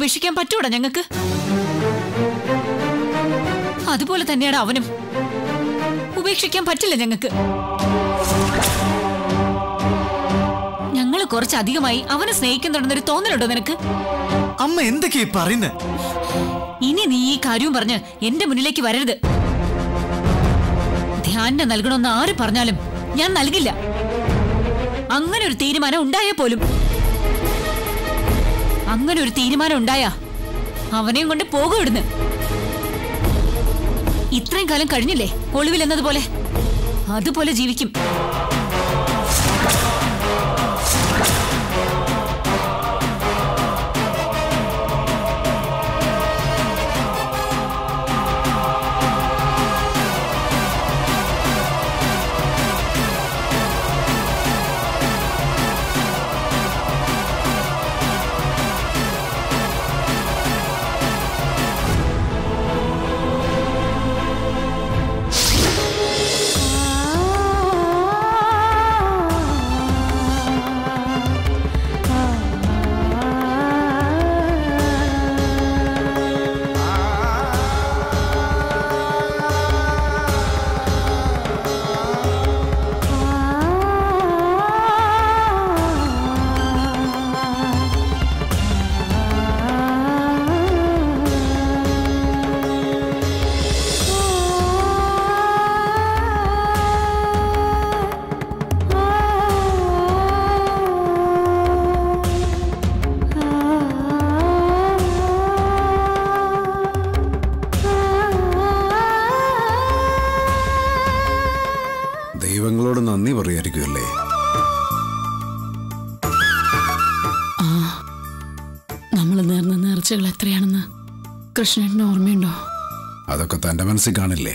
ഉപേക്ഷിക്കാൻ പറ്റൂടാ ഞങ്ങൾക്ക് അതുപോലെ തന്നെയാണ് അവനും ഉപേക്ഷിക്കാൻ പറ്റില്ല ഞങ്ങൾക്ക് ഞങ്ങൾ കുറച്ചധികമായി അവനെ സ്നേഹിക്കുന്നുണ്ടെന്നൊരു തോന്നലുണ്ടോ നിനക്ക് അമ്മ എന്തൊക്കെയാ പറയുന്നത് ഇനി നീ ഈ കാര്യവും പറഞ്ഞ് എന്റെ മുന്നിലേക്ക് വരരുത് ധ്യാനം നൽകണമെന്ന് ആര് പറഞ്ഞാലും ഞാൻ നൽകില്ല അങ്ങനെ ഒരു തീരുമാനം ഉണ്ടായ പോലും അങ്ങനെ ഒരു തീരുമാനം ഉണ്ടായാ അവനെയും കൊണ്ട് പോകും ഇവിടുന്ന് ഇത്രയും കാലം കഴിഞ്ഞില്ലേ ഒളിവിൽ എന്നതുപോലെ അതുപോലെ ജീവിക്കും ദൈവങ്ങളോട് നന്ദി പറയുമായിരിക്കുമല്ലേ നമ്മൾ നേർന്ന നേർച്ചകൾ എത്രയാണെന്ന് കൃഷ്ണേട്ടന് ഓർമ്മയുണ്ടോ അതൊക്കെ തന്റെ മനസ്സിൽ കാണില്ലേ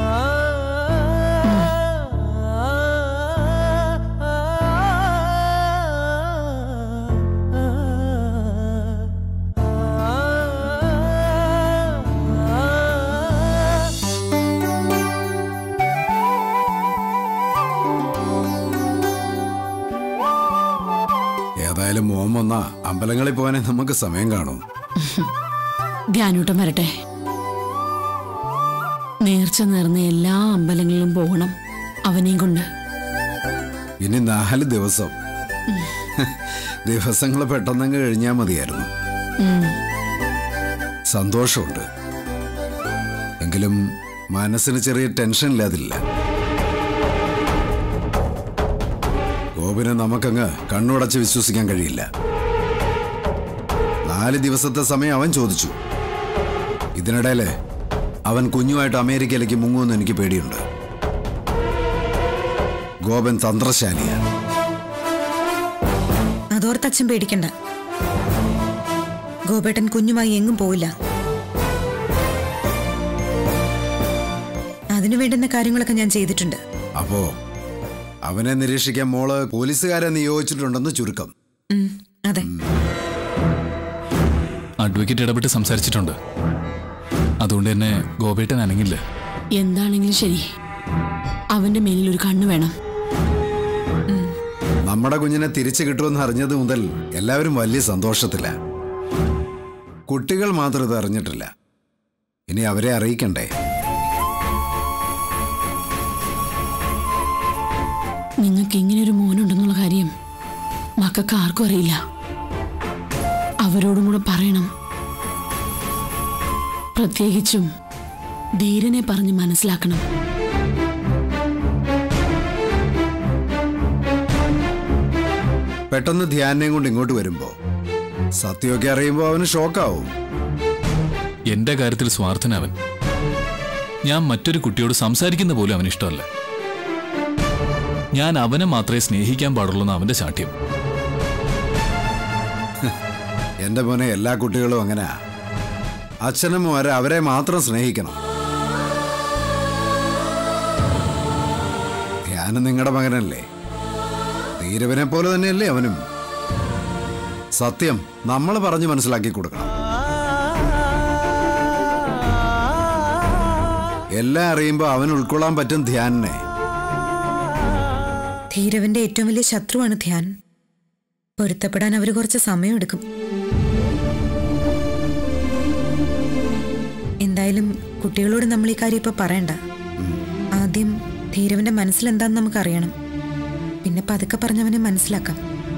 ഏതായാലും മോൻ വന്ന അമ്പലങ്ങളിൽ പോകാനേ നമുക്ക് സമയം കാണും ധ്യാനൂട്ടം വരട്ടെ നേർച്ച നേർന്ന എല്ലാ അമ്പലങ്ങളിലും പോകണം അവനെയും കൊണ്ട് ഇനി നാല് ദിവസം ദിവസങ്ങൾ പെട്ടെന്നങ്ങ് കഴിഞ്ഞാൽ മതിയായിരുന്നു ഉം. സന്തോഷമുണ്ട് എങ്കിലും മനസ്സിന് ചെറിയ ടെൻഷൻ ഇല്ലാതില്ല ഗോപിനെ നമുക്കങ്ങ് കണ്ണുടച്ച് വിശ്വസിക്കാൻ കഴിയില്ല നാല് ദിവസത്തെ സമയം അവൻ ചോദിച്ചു ഇതിനിടയില് അവൻ കുഞ്ഞുമായിട്ട് അമേരിക്കയിലേക്ക് മുങ്ങുമെന്ന് എനിക്ക് പേടിയുണ്ട് ഗോപൻ തന്ത്രശാലിയാണ് അതോർത്ത് അച്ഛൻ പേടിക്കണ്ട ഗോപേട്ടൻ കുഞ്ഞുമായി എങ്ങും പോയില്ല അതിനു വേണ്ടുന്ന കാര്യങ്ങളൊക്കെ ഞാൻ ചെയ്തിട്ടുണ്ട് അപ്പോ അവനെ നിരീക്ഷിക്കാൻ മോള് പോലീസുകാരെ നിയോഗിച്ചിട്ടുണ്ടെന്ന് ചുരുക്കം ഉം, അതെ അഡ്വക്കേറ്റ് ഇടപെട്ട് സംസാരിച്ചിട്ടുണ്ട് അതുകൊണ്ട് തന്നെ ഗോപേട്ടൻ അനങ്ങില്ല എന്താണെങ്കിലും ശരി അവന്റെ മേലിൽ ഒരു കണ്ണ് വേണം നമ്മുടെ കുഞ്ഞിനെ തിരിച്ചു കിട്ടുമെന്ന് അറിഞ്ഞത് മുതൽ എല്ലാവരും വലിയ സന്തോഷത്തില കുട്ടികൾ മാത്രം ഇത് അറിഞ്ഞിട്ടില്ല ഇനി അവരെ അറിയിക്കണ്ടേ നിങ്ങൾക്ക് ഇങ്ങനെ ഒരു മോനുണ്ടെന്നുള്ള കാര്യം മക്കൾക്ക് ആർക്കും അറിയില്ല അവരോടും കൂടെ പറയണം പ്രത്യേകിച്ചും ധീരനെ പറഞ്ഞ് മനസ്സിലാക്കണം പെട്ടെന്ന് ധ്യാനം കൊണ്ട് ഇങ്ങോട്ട് വരുമ്പോ സത്യമൊക്കെ അറിയുമ്പോ അവന് ഷോക്കാവും എന്റെ കാര്യത്തിൽ സ്വാർത്ഥനവൻ ഞാൻ മറ്റൊരു കുട്ടിയോട് സംസാരിക്കുന്ന പോലും അവന് ഇഷ്ടമല്ല ഞാൻ അവനെ മാത്രമേ സ്നേഹിക്കാൻ പാടുള്ളൂ എന്ന് അവന്റെ ശാഠ്യം എന്റെ മോനെ എല്ലാ കുട്ടികളും അങ്ങനെ അച്ഛനമ്മമാരെ അവരെ മാത്രം സ്നേഹിക്കണം ധ്യാനം നിങ്ങളുടെ മകനല്ലേ ധീരവനെ പോലെ തന്നെയല്ലേ അവനും സത്യം നമ്മൾ പറഞ്ഞു മനസ്സിലാക്കി കൊടുക്കണം എല്ലാം അറിയുമ്പോൾ അവൻ ഉൾക്കൊള്ളാൻ പറ്റും ധ്യാനിനെ ധീരവന്റെ ഏറ്റവും വലിയ ശത്രുവാണ് ധ്യാൻ പൊരുത്തപ്പെടാൻ അവർ കുറച്ച് സമയമെടുക്കും എന്തായാലും കുട്ടികളോട് നമ്മൾ ഈ കാര്യം ഇപ്പൊ പറയണ്ട ആദ്യം ധീരവന്റെ മനസ്സിലെന്താന്ന് നമുക്കറിയണം പിന്നെ പതുക്കെ പറഞ്ഞവനെ മനസ്സിലാക്കാം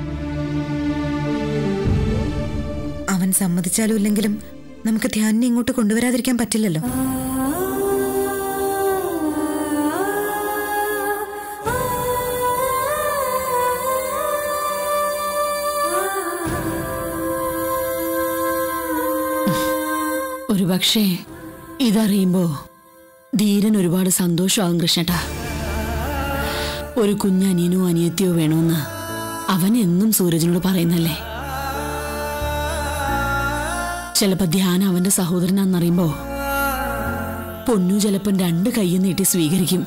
അവൻ സമ്മതിച്ചാലും ഇല്ലെങ്കിലും നമുക്ക് ധ്യാനിനെ ഇങ്ങോട്ട് കൊണ്ടുവരാതിരിക്കാൻ പറ്റില്ലല്ലോ ഒരുപക്ഷേ ഇതറിയുമ്പോ ധീരൻ ഒരുപാട് സന്തോഷമാകും കൃഷ്ണട്ടാ ഒരു കുഞ്ഞനിയനോ അനിയത്തിയോ വേണമെന്ന് അവൻ എന്നും സൂരജിനോട് പറയുന്നല്ലേ ചിലപ്പോ ധ്യാനം അവന്റെ സഹോദരനാന്നറിയുമ്പോ പൊന്നു ചിലപ്പം രണ്ട് കൈയും നീട്ടി സ്വീകരിക്കും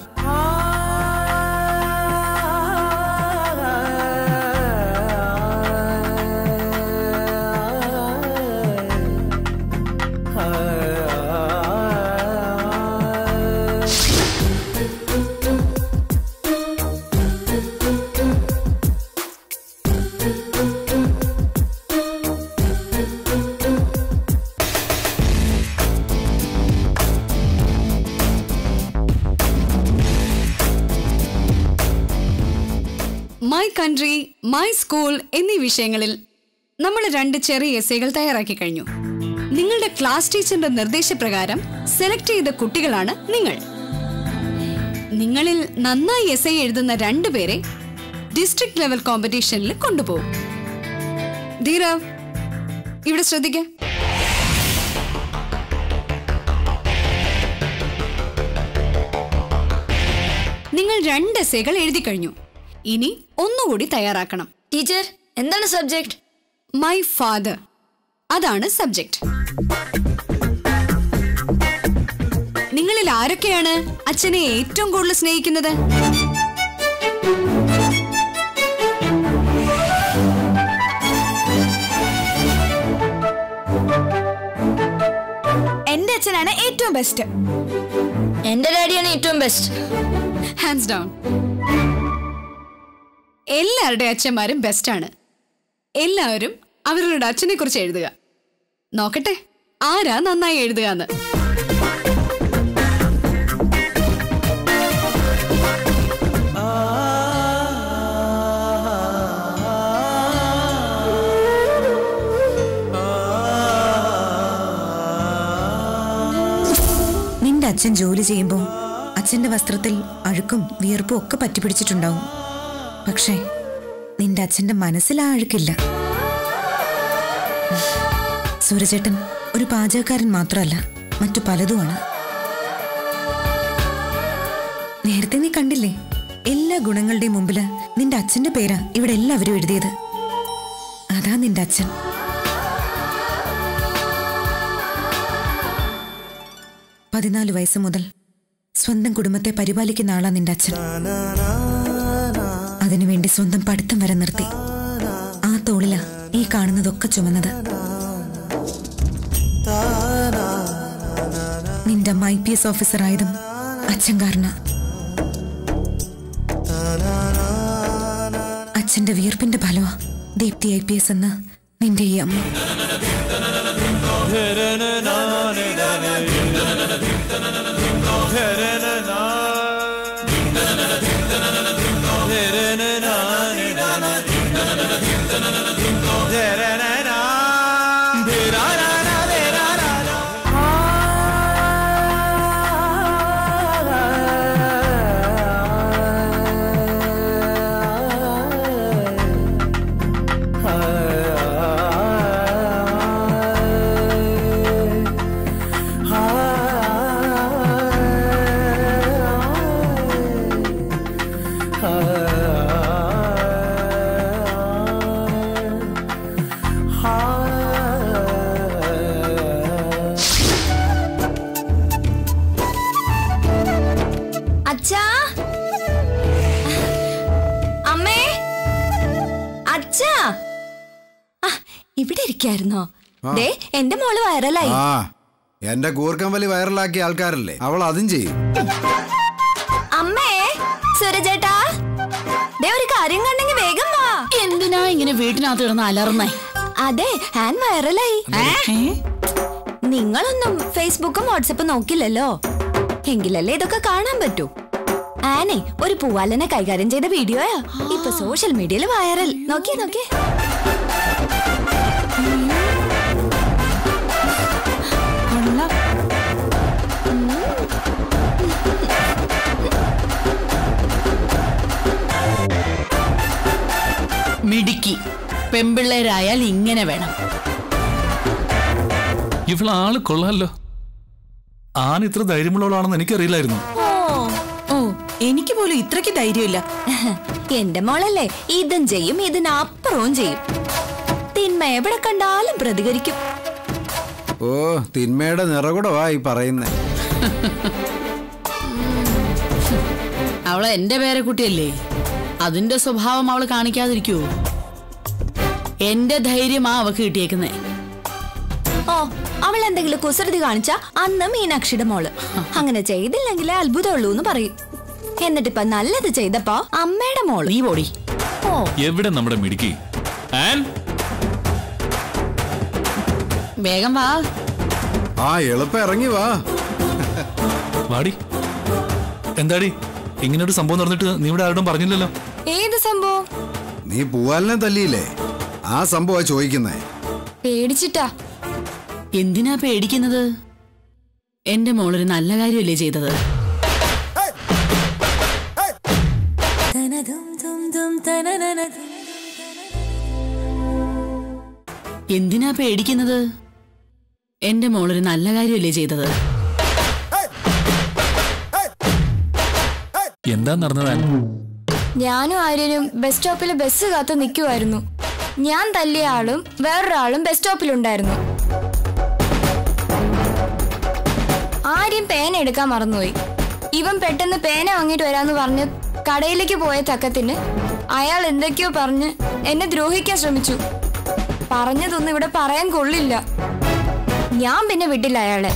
മൈ കൺട്രി മൈ സ്കൂൾ എന്നീ വിഷയങ്ങളിൽ നമ്മൾ രണ്ട് ചെറിയ എസ്സേകൾ തയ്യാറാക്കി കഴിഞ്ഞു നിങ്ങളുടെ ക്ലാസ് ടീച്ചറിന്റെ നിർദ്ദേശപ്രകാരം സെലക്ട് ചെയ്ത കുട്ടികളാണ് നിങ്ങൾ നിങ്ങളിൽ നന്നായി എസ് ഐ എഴുതുന്ന രണ്ടുപേരെ ഡിസ്ട്രിക്ട് ലെവൽ കോമ്പറ്റീഷനിൽ കൊണ്ടുപോകും ധീരവ് ഇവിടെ ശ്രദ്ധിക്ക നിങ്ങൾ രണ്ട് എസ്സേകൾ എഴുതി കഴിഞ്ഞു ഇനി ഒന്നുകൂടി തയ്യാറാക്കണം ടീച്ചർ എന്താണ് സബ്ജക്ട് മൈ ഫാദർ അതാണ് സബ്ജക്ട് നിങ്ങളിൽ ആരൊക്കെയാണ് അച്ഛനെ ഏറ്റവും കൂടുതൽ സ്നേഹിക്കുന്നത് എന്റെ അച്ഛനാണ് ഏറ്റവും ബെസ്റ്റ് എന്റെ ഡാഡിയാണ് ഏറ്റവും ബെസ്റ്റ് ഹാൻഡ്സ് ഡൗൺ എല്ലാവരുടെ അച്ഛന്മാരും ബെസ്റ്റാണ് എല്ലാവരും അവരുടെ അച്ഛനെ കുറിച്ച് എഴുതുക നോക്കട്ടെ ആരാ നന്നായി എഴുതുക എന്ന് നിന്റെ അച്ഛൻ ജോലി ചെയ്യുമ്പോൾ അച്ഛന്റെ വസ്ത്രത്തിൽ അഴുക്കും വിയർപ്പും ഒക്കെ പറ്റിപ്പിടിച്ചിട്ടുണ്ടാവും പക്ഷേ നിന്റെ അച്ഛന്റെ മനസ്സിൽ ആ അഴുക്കില്ല സൂരജേട്ടൻ ഒരു പാചകക്കാരൻ മാത്രമല്ല മറ്റു പലതുമാണ് നേരത്തെ നീ കണ്ടില്ലേ എല്ലാ ഗുണങ്ങളുടെയും മുമ്പില് നിന്റെ അച്ഛന്റെ പേരാ ഇവിടെ എല്ലാവരും എഴുതിയത് അതാ നിന്റെ അച്ഛൻ പതിനാല് വയസ്സ് മുതൽ സ്വന്തം കുടുംബത്തെ പരിപാലിക്കുന്ന ആളാ നിന്റെ അച്ഛൻ അതിനുവേണ്ടി സ്വന്തം പഠിത്തം വരെ നിർത്തി ആ തോളിലാ ഈ കാണുന്നതൊക്കെ ചുമന്നത് നിന്റെ അമ്മ ഐ പി എസ് ഓഫീസർ ആയതും അച്ഛൻ കാരണ അച്ഛന്റെ വിയർപ്പിന്റെ ഫലമാ ദീപ്തി ഐ പി എസ് എന്ന് നിന്റെ ഈ അമ്മ അച്ഛാ അമ്മേ അച്ഛാ ആ, ഇവിടെ ഇരിക്കായിരുന്നോ ദേ എന്റെ മോള് വൈറലായി ആ എന്റെ കൂർക്കം വലി വൈറലാക്കിയ ആൾക്കാരല്ലേ അവൾ അതും ചെയ്യും അമ്മേ സുരജേട്ടാ ദേ ഒരു കാര്യം കണ്ടെങ്കിൽ വേഗം വാ എന്തിനാ ഇങ്ങനെ വീട്ടിനകത്ത് കിടന്ന് അലർന്നേ അതെ ഹാൻ വൈറലായി നിങ്ങളൊന്നും ഫേസ്ബുക്കും വാട്സപ്പും നോക്കില്ലല്ലോ എങ്കിലല്ലേ ഇതൊക്കെ കാണാൻ പറ്റൂ ആനെ ഒരു പൂവാലനെ കൈകാര്യം ചെയ്ത വീഡിയോയാ ഇപ്പൊ സോഷ്യൽ മീഡിയയിൽ വൈറൽ നോക്കിയേ നോക്കിയേ മിടുക്കി പെമ്പിള്ളേരായാൽ ഇങ്ങനെ വേണം ഇവള് ആള് കൊള്ളാലോ ആൻ ഇത്ര ധൈര്യമുള്ളവളാണെന്ന് എനിക്കറിയില്ലായിരുന്നു ഓ എനിക്ക് പോലും ഇത്രയ്ക്ക് ധൈര്യമില്ല എന്റെ മോളല്ലേ ഇതും ചെയ്യും ഇതിനപ്പുറവും ചെയ്യും തിന്മ എവിടെ കണ്ടാലും പ്രതികരിക്കും ഓ തിന്മയുടെ നിറകുടവാ ഈ പറയുന്നേ അവളെ എന്റെ പേരക്കുട്ടിയല്ലേ അതിന്റെ സ്വഭാവം അവള് കാണിക്കാതിരിക്കൂ എന്റെ ധൈര്യമാ അവക്ക് കിട്ടിയേക്കുന്നേ ഓ അവൾ എന്തെങ്കിലും കുസൃതി കാണിച്ച അന്ന് മീനാക്ഷിയുടെ മോള് അങ്ങനെ ചെയ്തില്ലെങ്കിലേ അത്ഭുതമുള്ളൂ എന്ന് പറയും എന്നിട്ടിപ്പൊ നല്ലത് ചെയ്തപ്പോ അമ്മയുടെ മോള് നീ പോടി ഓ എവിടെ നമ്മുടെ മിടുക്കി ആൻ വേഗം വാ ആ എളുപ്പം ഇറങ്ങി വാ വാടി എന്താടി ഇങ്ങനൊരു സംഭവം നടന്നിട്ട് നീ ഇവിടെ ആരോടും പറഞ്ഞില്ലല്ലോ ഏത് സംഭവം നീ പൂവാലിനെ തല്ലിയില്ലേ ആ സംഭവമാ ചോദിക്കുന്നേ പേടിച്ചിട്ടാ എന്തിനാ പേടിക്കുന്നത് എന്റെ മോളൊരു നല്ല കാര്യമല്ലേ ചെയ്തത് എന്തിനാ പേടിക്കുന്നത് എന്റെ മോളൊരു നല്ല കാര്യമല്ലേ ചെയ്തത് എന്താ നടന്നത് ആൻ ഞാനും ആര്യനും ബസ് സ്റ്റോപ്പിൽ ബസ് കാത്ത് നിൽക്കുമായിരുന്നു ഞാൻ തല്ലിയ ആളും വേറൊരാളും ബസ് സ്റ്റോപ്പിലുണ്ടായിരുന്നു ആര്യം പേന എടുക്കാൻ മറന്നുപോയി ഇവൻ പെട്ടെന്ന് പേന വാങ്ങിയിട്ട് വരാന്ന് പറഞ്ഞ് കടയിലേക്ക് പോയ തക്കത്തിന് അയാൾ എന്തൊക്കെയോ പറഞ്ഞ് എന്നെ ദ്രോഹിക്കാൻ ശ്രമിച്ചു പറഞ്ഞതൊന്നും ഇവിടെ പറയാൻ കൊള്ളില്ല ഞാൻ പിന്നെ വിട്ടില്ല അയാളെ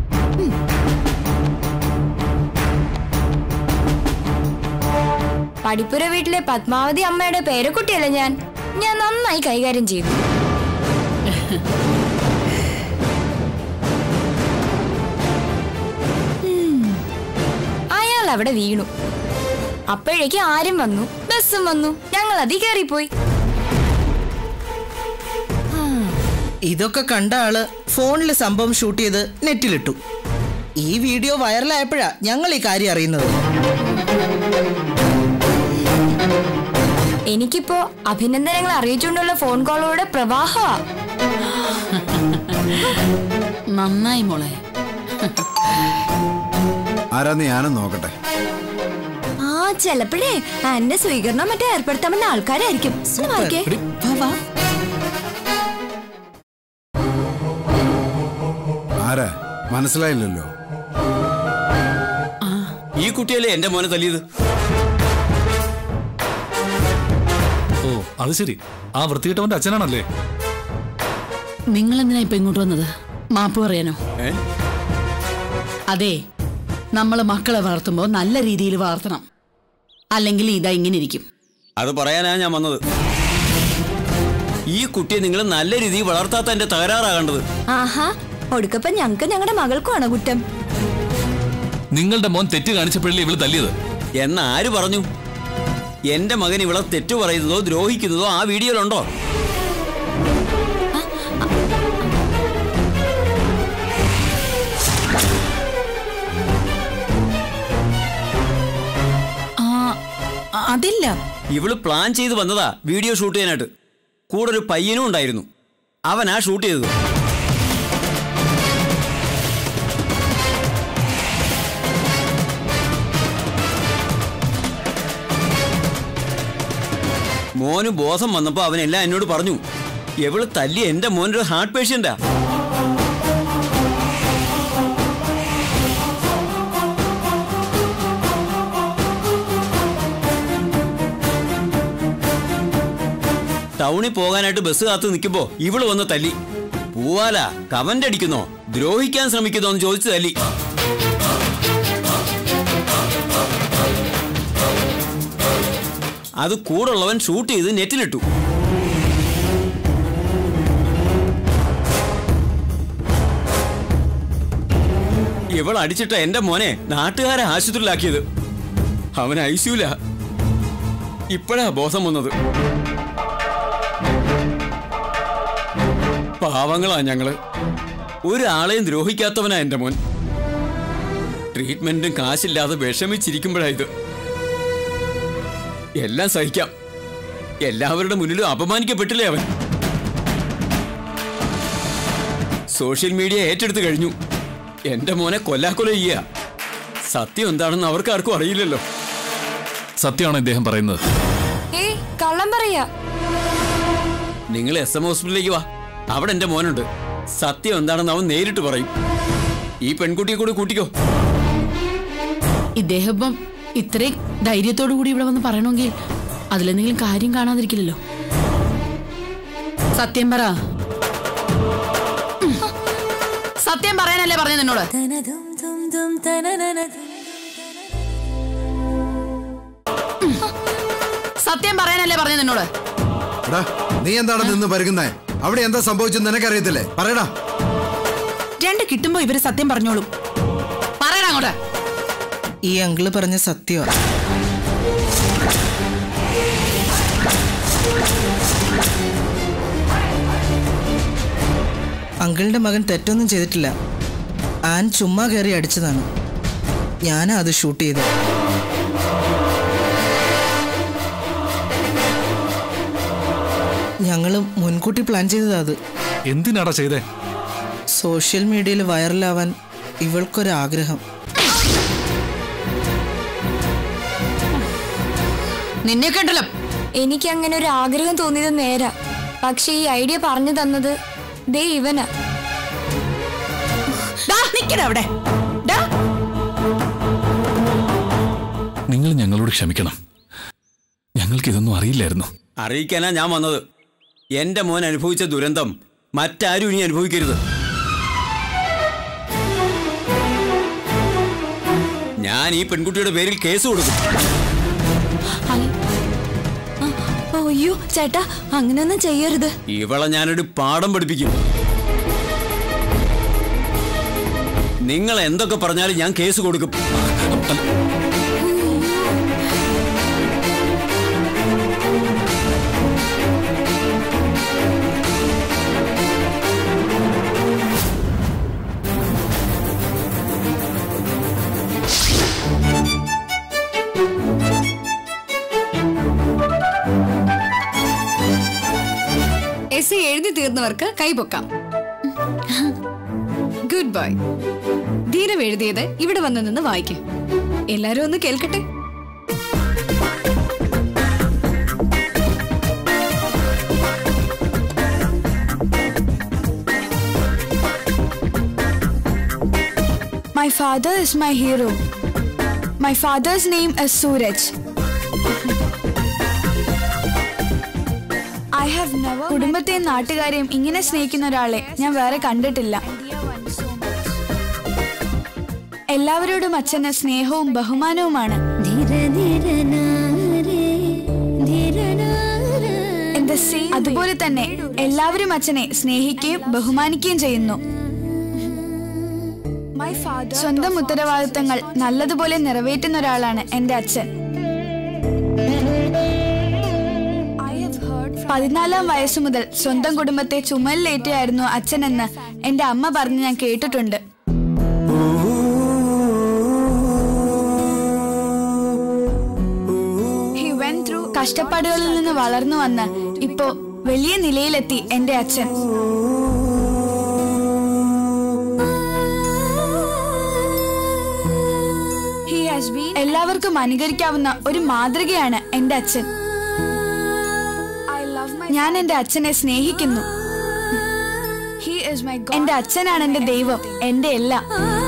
പടിപ്പുര വീട്ടിലെ പത്മാവതി അമ്മയുടെ പേരക്കുട്ടിയല്ല ഞാൻ ഞാൻ നന്നായി കൈകാര്യം ചെയ്തു ഉം. അയാൾ അവിടെ വീണു അപ്പോഴേക്ക് ആരും വന്നു ബസ്സും വന്നു ഞങ്ങൾ അതി കയറിപ്പോയി ഇതൊക്കെ കണ്ട ആള് ഫോണിൽ സംഭവം ഷൂട്ട് ചെയ്ത് നെറ്റിലിട്ടു ഈ വീഡിയോ വൈറലായപ്പോഴാ ഞങ്ങൾ ഈ കാര്യം അറിയുന്നത് എനിക്കിപ്പോ അഭിനന്ദനങ്ങൾ അറിയിച്ചുകൊണ്ടുള്ള ഫോൺ കോളുകളുടെ പ്രവാഹമാ നന്നായി മോളെ ആരാന്ന് ഞാനും നോക്കട്ടെ ആ ചെലപ്പോഴേ എന്റെ സ്വീകരണം മറ്റേ ഏർപ്പെടുത്താമെന്ന ആൾക്കാരായിരിക്കും ഒന്ന് വായിക്കേ വാ, വാ. ആരാ മനസ്സിലായില്ലല്ലോ ഈ കുട്ടിയല്ലേ എന്റെ മോനെ തല്ലിയത് ഓ അത് ശരി ആ വൃത്തികെട്ടവന്റെ അച്ഛനാണല്ലേ നിങ്ങൾ എന്തിനാ ഇപ്പൊ ഇങ്ങോട്ട് വന്നത് മാപ്പ് പറയാനോ ഏ അതെ നമ്മൾ മക്കളെ വളർത്തുമ്പോൾ നല്ല രീതിയിൽ വളർത്തണം അല്ലെങ്കിൽ ഇതാ ഇങ്ങനെ ഇരിക്കും അത് പറയാനാ ഞാൻ വന്നത് ഈ കുട്ടിയെ നിങ്ങൾ നല്ല രീതിയിൽ വളർത്താത്ത എന്റെ തകരാറാകേണ്ടത് ആഹാ ഒടുക്കപ്പ ഞങ്ങക്ക് ഞങ്ങളുടെ മകൾക്കുമാണോ കുറ്റം നിങ്ങളുടെ മോൻ തെറ്റ് കാണിച്ചപ്പോഴല്ലേ ഇവള് തല്ലിയത് എന്ന ആര് പറഞ്ഞു എന്റെ മകൻ ഇവളെ തെറ്റു പറയുന്നതോ ദ്രോഹിക്കുന്നതോ ആ വീഡിയോയിലുണ്ടോ ആ അതില്ല ഇവള് പ്ലാൻ ചെയ്ത് വന്നതാ വീഡിയോ ഷൂട്ട് ചെയ്യാനായിട്ട് കൂടെ ഒരു പയ്യനും ഉണ്ടായിരുന്നു അവനാ ഷൂട്ട് ചെയ്തത് മോന് ബോധം വന്നപ്പോ അവനെല്ലാം എന്നോട് പറഞ്ഞു എവള് തല്ലി എന്റെ മോനൊരു ഹാർട്ട് പേഷ്യന്റാ ടൗണിൽ പോകാനായിട്ട് ബസ് കാത്തു നിൽക്കുമ്പോ ഇവള് വന്ന് തല്ലി പൂവാല കമന്റ് അടിക്കുന്നോ ദ്രോഹിക്കാൻ ശ്രമിക്കുന്നോ എന്ന് ചോദിച്ചു തല്ലി അത് കൂടുള്ളവൻ ഷൂട്ട് ചെയ്ത് നെറ്റിലിട്ടു ഇവൾ അടിച്ചിട്ട എന്റെ മോനെ നാട്ടുകാരെ ആശുപത്രിയിലാക്കിയത് അവൻ ഐസിയൂല ഇപ്പോഴാ ബോധം വന്നത് പാവങ്ങളാ ഞങ്ങള് ഒരാളെയും ദ്രോഹിക്കാത്തവനാ എന്റെ മോൻ ട്രീറ്റ്മെന്റും കാശില്ലാതെ വിഷമിച്ചിരിക്കുമ്പോഴാ ഇത് എല്ലാം സഹിക്കാം എല്ലാവരുടെ മുന്നിലും അപമാനിക്കപ്പെട്ടില്ലേ അവൻ സോഷ്യൽ മീഡിയ ഏറ്റെടുത്ത് കഴിഞ്ഞു എന്റെ മോനെ കൊല്ലാക്കൊല ചെയ്യുക സത്യം എന്താണെന്ന് അവർക്ക് ആർക്കും അറിയില്ലല്ലോ സത്യമാണ് ഇദ്ദേഹം പറയുന്നത് ഏയ് കള്ളം പറയാ നിങ്ങൾ എസ് എം ഹോസ്പിറ്റലിലേക്ക് വാ അവിടെ എന്റെ മോനുണ്ട് സത്യം എന്താണെന്ന് അവൻ നേരിട്ട് പറയും ഈ പെൺകുട്ടിയെ കൂടി കൂട്ടിക്കോ ഇദ്ദേഹം ഇപ്പം ഇത്രയും ധൈര്യത്തോടു കൂടി ഇവിടെ വന്ന് പറയണമെങ്കിൽ അതിലെന്തെങ്കിലും കാര്യം കാണാതിരിക്കില്ലല്ലോ സത്യം പറ ഉം. സത്യം പറയാനല്ലേ പറഞ്ഞ നിന്നോട് ഉം. സത്യം പറയാനല്ലേ പറഞ്ഞ നിന്നോട് എടാ നീ എന്താണ് നിന്ന് പരുകുന്നേ അവിടെ എന്താ സംഭവിച്ചെന്ന് നിനക്കറിയത്തില്ലേ പറയടാ രണ്ട് കിട്ടുമ്പോ ഇവര് സത്യം പറഞ്ഞോളും പറയടാ അങ്ങോട്ട് ഈ അങ്കിള് പറഞ്ഞ സത്യമാണ് അങ്കിളിന്റെ മകൻ തെറ്റൊന്നും ചെയ്തിട്ടില്ല ആൻ ചുമ്മാ കയറി അടിച്ചതാണ് ഞാനാ അത് ഷൂട്ട് ചെയ്തത് ഞങ്ങൾ മുൻകൂട്ടി പ്ലാൻ ചെയ്തതാ അത് എന്തിനാടാ ചെയ്തേ സോഷ്യൽ മീഡിയയിൽ വൈറലാവാൻ ഇവൾക്കൊരാഗ്രഹം നിന്നെ കണ്ടല്ലോ എനിക്ക് അങ്ങനെ ഒരു ആഗ്രഹം തോന്നിയത് നേരാ പക്ഷെ ഈ ഐഡിയ പറഞ്ഞു തന്നത് ദേ ഇവനാ നിക്കട അവിടെ ഡാ. നിങ്ങൾ ഞങ്ങളോട് ക്ഷമിക്കണം ഞങ്ങൾക്ക് ഇതൊന്നും അറിയില്ലായിരുന്നു അറിയിക്കാനാ ഞാൻ വന്നത് എന്റെ മോൻ അനുഭവിച്ച ദുരന്തം മറ്റാരും ഇനി അനുഭവിക്കരുത് ഞാൻ ഈ പെൺകുട്ടിയുടെ പേരിൽ കേസ് കൊടുക്കും അയ്യോ ചേട്ടാ അങ്ങനെയൊന്നും ചെയ്യരുത് ഇവളെ ഞാനൊരു പാഠം പഠിപ്പിക്കും നിങ്ങൾ എന്തൊക്കെ പറഞ്ഞാലും ഞാൻ കേസ് കൊടുക്കും എസ് എഴുതി തീർന്നവർക്ക് കൈപൊക്കാം ഗുഡ് ബൈ ധീരം എഴുതിയത് ഇവിടെ വന്ന് നിന്ന് വായിക്കും എല്ലാരും ഒന്ന് കേൾക്കട്ടെ My father is my hero. My father's name is Suraj. I have never കുടുംബത്തെയും നാട്ടുകാരെയും ഇങ്ങനെ സ്നേഹിക്കുന്ന ഒരാളെ ഞാൻ വേറെ കണ്ടിട്ടില്ല എല്ലാവരോടും അച്ഛന് സ്നേഹവും ബഹുമാനവുമാണ് In the same അതുപോലെ തന്നെ എല്ലാവരും അച്ഛനെ സ്നേഹിക്കുകയും ബഹുമാനിക്കുകയും ചെയ്യുന്നു സ്വന്തം ഉത്തരവാദിത്തങ്ങൾ നല്ലതുപോലെ നിറവേറ്റുന്ന ഒരാളാണ് എന്റെ അച്ഛൻ പതിനാലാം വയസ്സു മുതൽ സ്വന്തം കുടുംബത്തെ ചുമലിലേറ്റായിരുന്നു അച്ഛനെന്ന് എന്റെ അമ്മ പറഞ്ഞ് ഞാൻ കേട്ടിട്ടുണ്ട് He went through കഷ്ടപ്പാടുകളിൽ നിന്ന് വളർന്നു വന്ന് ഇപ്പോ വലിയ നിലയിലെത്തി എന്റെ അച്ഛൻ He has been എല്ലാവർക്കും അനുകരിക്കാവുന്ന ഒരു മാതൃകയാണ് എന്റെ അച്ഛൻ ഞാൻ എന്റെ അച്ഛനെ സ്നേഹിക്കുന്നു എന്റെ അച്ഛനാണ് എന്റെ ദൈവം എന്റെ എല്ലാം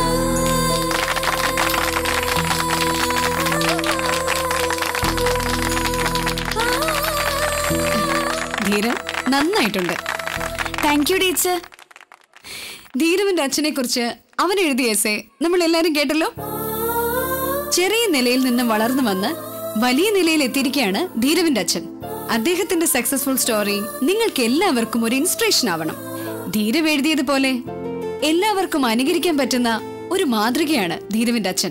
ധീരം നന്നായിട്ടുണ്ട് താങ്ക് യു ടീച്ചർ ധീരവിന്റെ അച്ഛനെ കുറിച്ച് അവൻ എഴുതിയ എസേ നമ്മൾ എല്ലാരും കേട്ടല്ലോ ചെറിയ നിലയിൽ നിന്ന് വളർന്നു വന്ന് വലിയ നിലയിൽ എത്തിയിരിക്കുകയാണ് ധീരവിന്റെ അച്ഛൻ അദ്ദേഹത്തിന്റെ സക്സസ്ഫുൾ സ്റ്റോറി നിങ്ങൾക്ക് എല്ലാവർക്കും ഒരു ഇൻസ്പിറേഷൻ ആവണം ധീരവ് എഴുതിയതുപോലെ എല്ലാവർക്കും അനുകരിക്കാൻ പറ്റുന്ന ഒരു മാതൃകയാണ് ധീരവിന്റെ അച്ഛൻ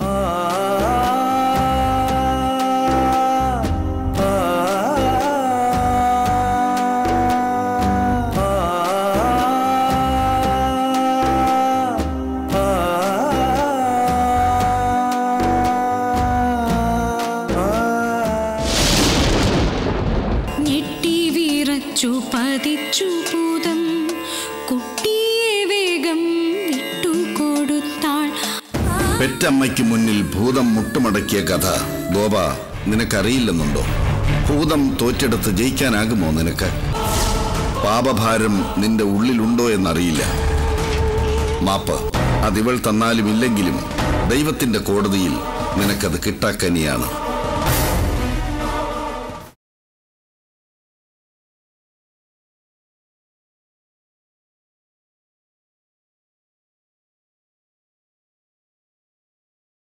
ഞെട്ടി വീറച്ചു പതിച്ചു ഭൂതം കുട്ടിയെ വേഗം വിട്ടുകൊടുത്താൾ പെറ്റമ്മയ്ക്ക് മുന്നിൽ ഭൂതം മുട്ടുമടക്കിയ കഥ ഗോപ നിനക്കറിയില്ലെന്നുണ്ടോ ഭൂതം തോറ്റെടുത്ത് ജയിക്കാനാകുമോ നിനക്ക് പാപഭാരം നിന്റെ ഉള്ളിലുണ്ടോ എന്നറിയില്ല മാപ്പ് അതിവൾ തന്നാലും ഇല്ലെങ്കിലും ദൈവത്തിന്റെ കോടതിയിൽ നിനക്കത് കിട്ടാക്കനിയാണ്